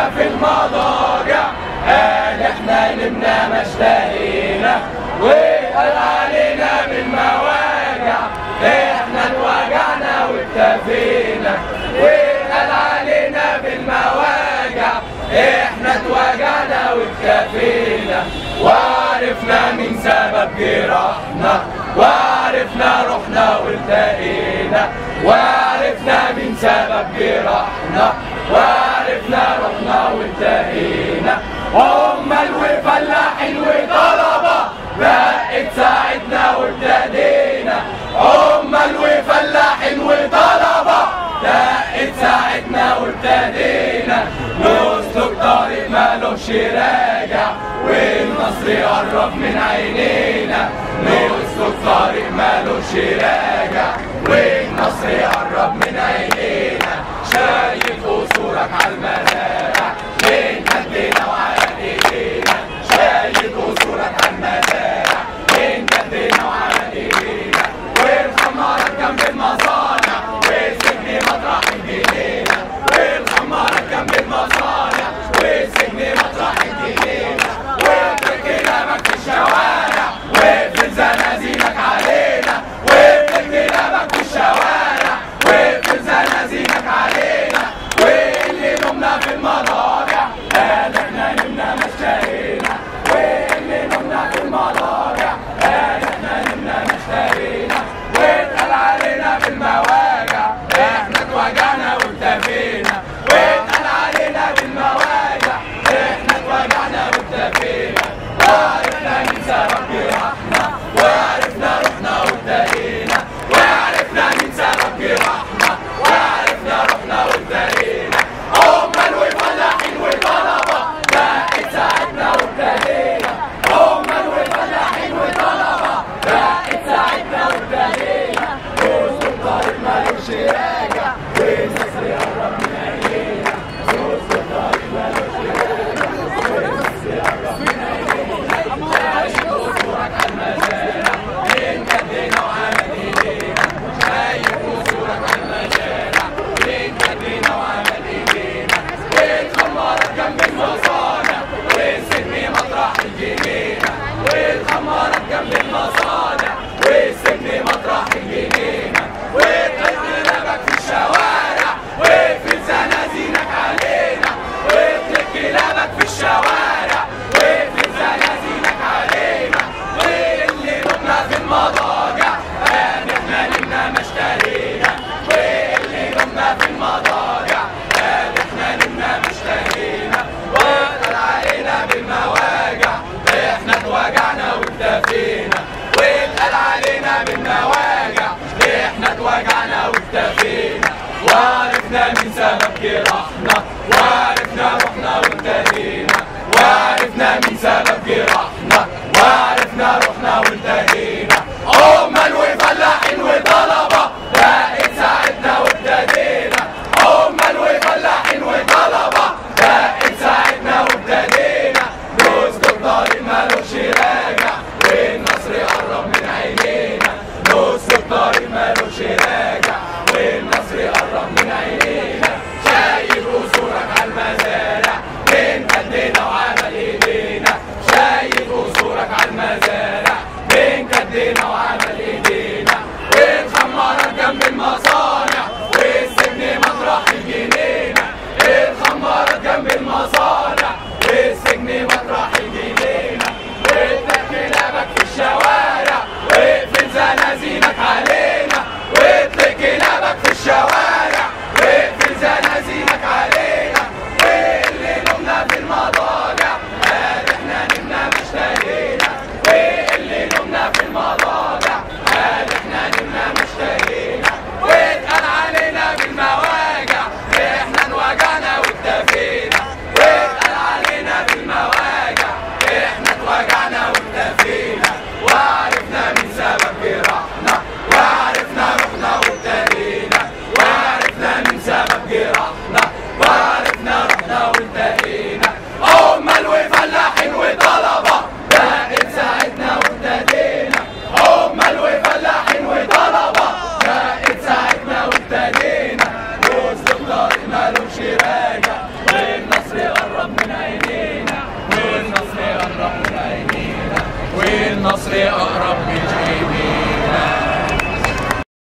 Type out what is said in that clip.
نمنا في المضاجع قال احنا نمنا ما اشتهينا وقال علينا بالمواجع احنا اتوجعنا واكتفينا وقال علينا بالمواجع احنا اتوجعنا واكتفينا وعرفنا من سبب جراحنا وعرفنا رحنا والتقينا وعرفنا من سبب جراحنا وعرفنا رحنا والتقينا عمال وفلاحين وطلبة بقت ساعتنا وابتدينا عمال وفلاحين وطلبة بقت ساعتنا وابتدينا نسلك طريق مالوش راجع والنصر قرب من عينينا نسلك طريق مالوش راجع والنصر قرب من عينينا شايف قصورك على المزارع من قدنا وعلى ايدينا شايف قصورك على المزارع من قدنا وعلى ايدينا والخمارات جنب المصانع والسجن مطرح الجنينة والخمارات جنب المصانع والسجن مطرح الجنينة وابن كلامك في الشوارع وابن زنازينك علينا وابن كلامك في الشوارع وابن زنازينك علينا واللي نمنا في المضاجع قال احنا نمنا ما اشتهينا واللي نمنا في المضاجع قال احنا نمنا ما اشتهينا واتقال علينا بالمواجع احنا اتوجعنا واكتفينا واتقال علينا بالمواجع احنا اتوجعنا واكتفينا وعرفنا من سبب جراحنا وعرفنا رحنا وابتدينا وعرفنا من سبب جراحنا وعرفنا رحنا وابتدينا عمال وفلاحين وطلبة بقت ساعتنا وابتدينا عمال وفلاحين وطلبة بقت ساعتنا وابتدينا وسط الطريق مالوش راجع والنصر يقرب من عينينا وسط الطريق مالوش راجع والنصر يقرب من عينينا شايف قصورك على المزارع من قدنا وعمل ايدينا شايف قصورك على المزارع من قدنا وعمل ايدينا والخمارات جنب المصانع والسجن مطرح الجنينة والخمارات جنب المصانع والسجن مطرح الجنينة وتقتل لبك في الشوارع وفي زنازينك علينا وترك لبك في الشوارع وفي زنازينك علينا واللي نمنا في المضاجع قال احنا نمنا ما اشترينا واللي نمنا في المضاجع قال احنا نمنا ما اشترينا وقال علينا بالمواجع احنا اتوجعنا واكتفينا واتقال علينا بالمواجع احنا اتوجعنا واكتفينا وعرفنا من سبب جراحنا وعرفنا رحنا وانتهينا وعرفنا من سبب جراحنا وعرفنا رحنا وانتهينا عمال وفلاحين وطلبة بقت ساعتنا وابتدينا عمال وفلاحين وطلبة بقت ساعتنا وابتدينا نسلك طريق مالوش راجع والنصر قرب من عينينا نسلك طريق مالوش راجع والنصر قرب من عينينا شايف قصورك على المزارع من قدنا وعمل ايدينا مصر اقرب من